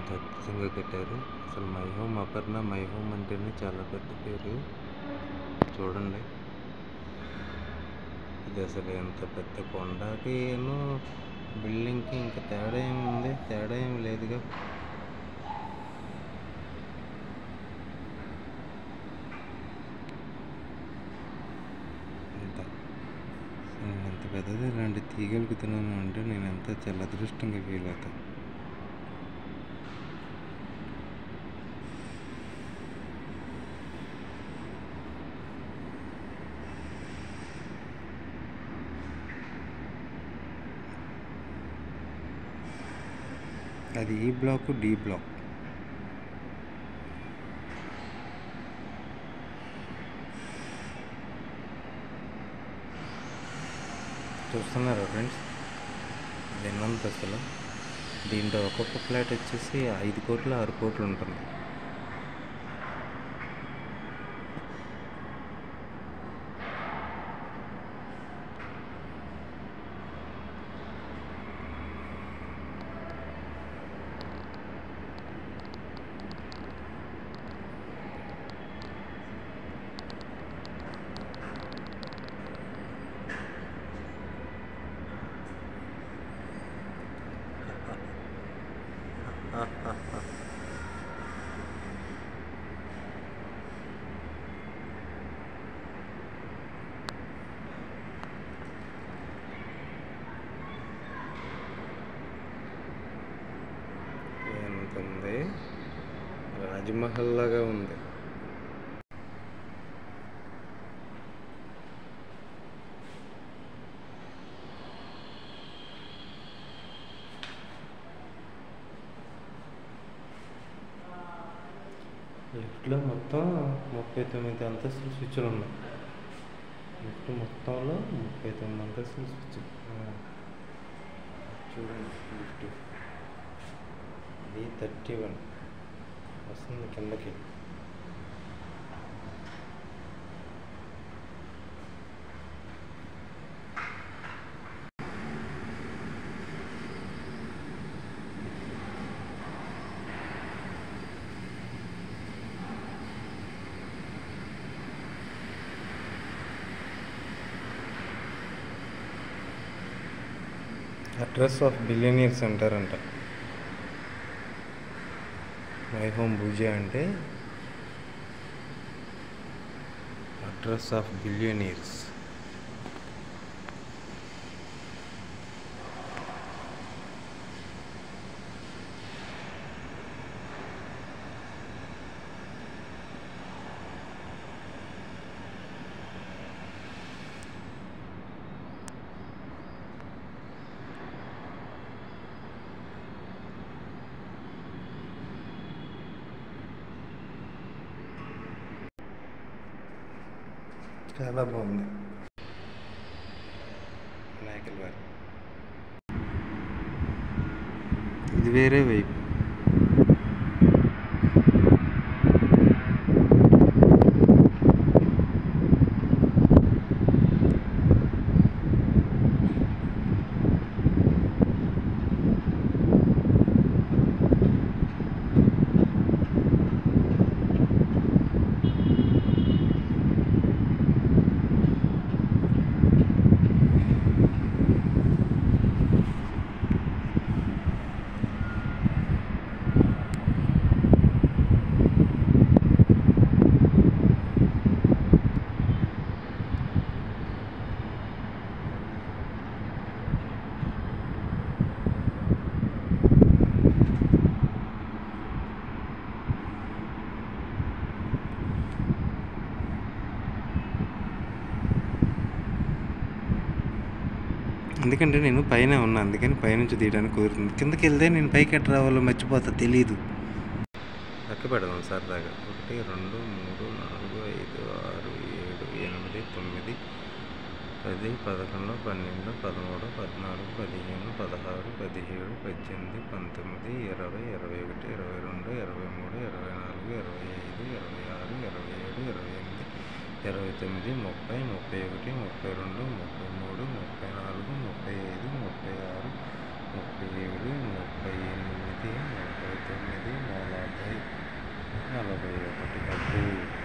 ఎంత అద్భుతంగా కట్టారు అసలు My Home Aparna My Home అంటేనే చాలా పెద్ద పేరు చూడండి ఇది అసలు ఎంత పెద్ద కొండకి ఏమో బిల్డింగ్కి ఇంకా తేడా ఏముంది తేడా ఏం లేదుగా ఇంత నేను ఎంత పెద్దది ఇలాంటి తీగలుగుతున్నాను అంటే నేను ఎంత చాలా అదృష్టంగా ఫీల్ అవుతాను అది ఈ బ్లాక్ డి బ్లాక్ చూస్తున్నారా ఫ్రెండ్స్ విన్నంత అసలు దీంట్లో ఒక్కొక్క ఫ్లాట్ వచ్చేసి ఐదు కోట్లు ఆరు కోట్లు ఉంటుంది ఎంత ఉంది రాజ్మహల్ లాగా ఉంది లిఫ్ట్లో మొత్తం ముప్పై తొమ్మిది అంతస్తుల స్విచ్లు ఉన్నాయి లిఫ్ట్ మొత్తంలో ముప్పై తొమ్మిది అంతస్తుల స్విచ్ చూడండి లిఫ్ట్ బి థర్టీ వన్ వస్తుంది కిందకి అడ్రస్ ఆఫ్ బిలియనీర్స్ అంటారంట మై హోమ్ పూజ అంటే అడ్రస్ ఆఫ్ బిలియనీర్స్ చాలా బాగుంది వినాయకుల వారి ఇది వేరే వైపు ఎందుకంటే నేను పైన ఉన్నా అందుకని పైనుంచి తీయడానికి కుదురుతుంది కిందకి వెళ్తే నేను పైకి ఎట్లా రావాలో మర్చిపోతా తెలీదు లెక్క పెడదాం సరదాగా ఒకటి రెండు మూడు నాలుగు ఐదు ఆరు ఏడు ఎనిమిది తొమ్మిది పది పదకొండు పన్నెండు పదమూడు పద్నాలుగు పదిహేను పదహారు పదిహేడు పద్దెనిమిది పంతొమ్మిది ఇరవై ఇరవై ఒకటి ఇరవై రెండు ఇరవై మూడు ఇరవై నాలుగు ఇరవై ఐదు ఇరవై ఆరు ఇరవై ఏడు ఇరవై ఎనిమిది ఇరవై తొమ్మిది ముప్పై ముప్పై ఒకటి ముప్పై రెండు ముప్పై మూడు ముప్పై నాలుగు ముప్పై ఐదు ముప్పై ఆరు ముప్పై ఏడు ముప్పై ఎనిమిది ముప్పై తొమ్మిది నలభై నలభై ఒకటి అబ్బో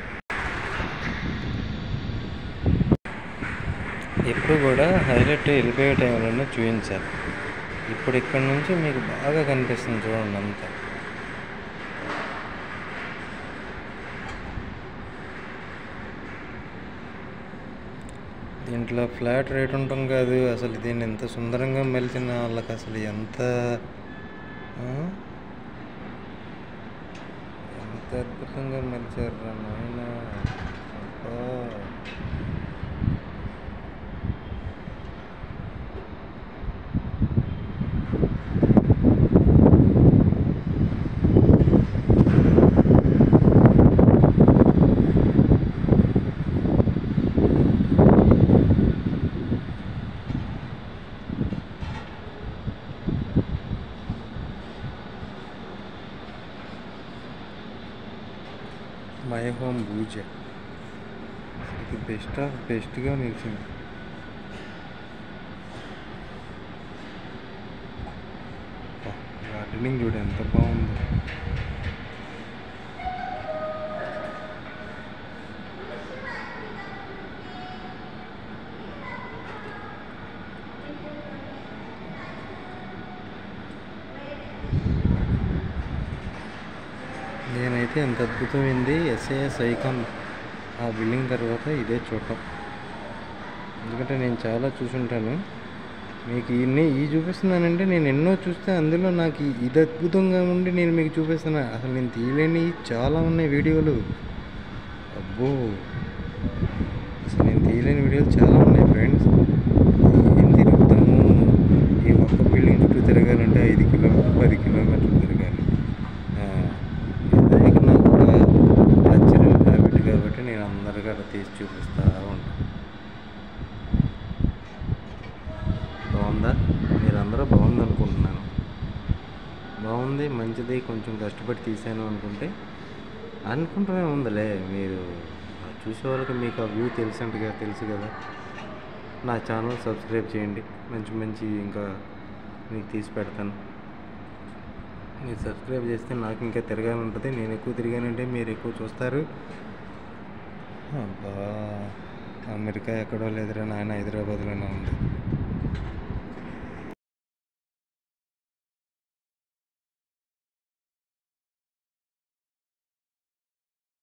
ఎప్పుడు కూడా హైలైట్ వెళ్ళిపోయే టైంలోనే చూపించాలి ఇప్పుడు ఇక్కడ నుంచి మీకు బాగా కనిపిస్తుంది చూడండి అంతా దీంట్లో ఫ్లాట్ రేట్ ఉండటం కాదు అసలు దీన్ని ఎంత సుందరంగా మెలిచిన వాళ్ళకి అసలు ఎంత ఆ? ఎంత అద్భుతంగా మెలిచారు రా నాయన అబ్బా మై హోమ్ పూజ ఇది బెస్ట్ ఆఫ్ బెస్ట్గా నిలిచింది గార్డెనింగ్ చూడు ఎంత బాగుందో నేనైతే ఎంత అద్భుతమైంది ఎస్ఐఎస్ ఐకాన్ ఆ బిల్డింగ్ తర్వాత ఇదే చూడటం ఎందుకంటే నేను చాలా చూసుంటాను మీకు ఇన్ని ఈ చూపిస్తున్నానంటే నేను ఎన్నో చూస్తే అందులో నాకు ఈ- ఇది అద్భుతంగా ఉండి నేను మీకు చూపిస్తున్నా అసలు నేను తీయలేని చాలా ఉన్నాయి వీడియోలు అబ్బో అసలు నేను తీయలేని వీడియోలు చాలా ఉన్నాయి ఫ్రెండ్స్ ఏం తిరుగుతాము ఈ ఒక్క బిల్డింగ్ చుట్టూ తిరగాలంటే ఐదు కిలోమీటర్లు పది కిలోమీటర్లు తిరగాలి ఆ, ఇదే నాకు ఒక ఆశ్చర్యం హ్యాబిట్ కాబట్టి నేను అందరికీ అలా తీసి చూపిస్తూ ఉంటాను బాగుందా మీరందరూ బాగుంది అనుకుంటున్నాను బాగుంది మంచిది కొంచెం కష్టపడి తీసాను అనుకుంటే అనుకుంటూనే ఉందిలే మీరు చూసే వాళ్ళకి మీకు ఆ వ్యూ తెలిసినట్టుగా తెలుసు కదా నా ఛానల్ సబ్స్క్రైబ్ చేయండి మంచి మంచి ఇంకా మీకు తీసి పెడతాను మీరు సబ్స్క్రైబ్ చేస్తే నాకు ఇంకా తిరగాలని ఉంటుంది నేను ఎక్కువ తిరిగానంటే మీరు ఎక్కువ చూస్తారు అబ్బా అమెరికా ఎక్కడో లేదురా నాయన హైదరాబాద్లోనే ఉంది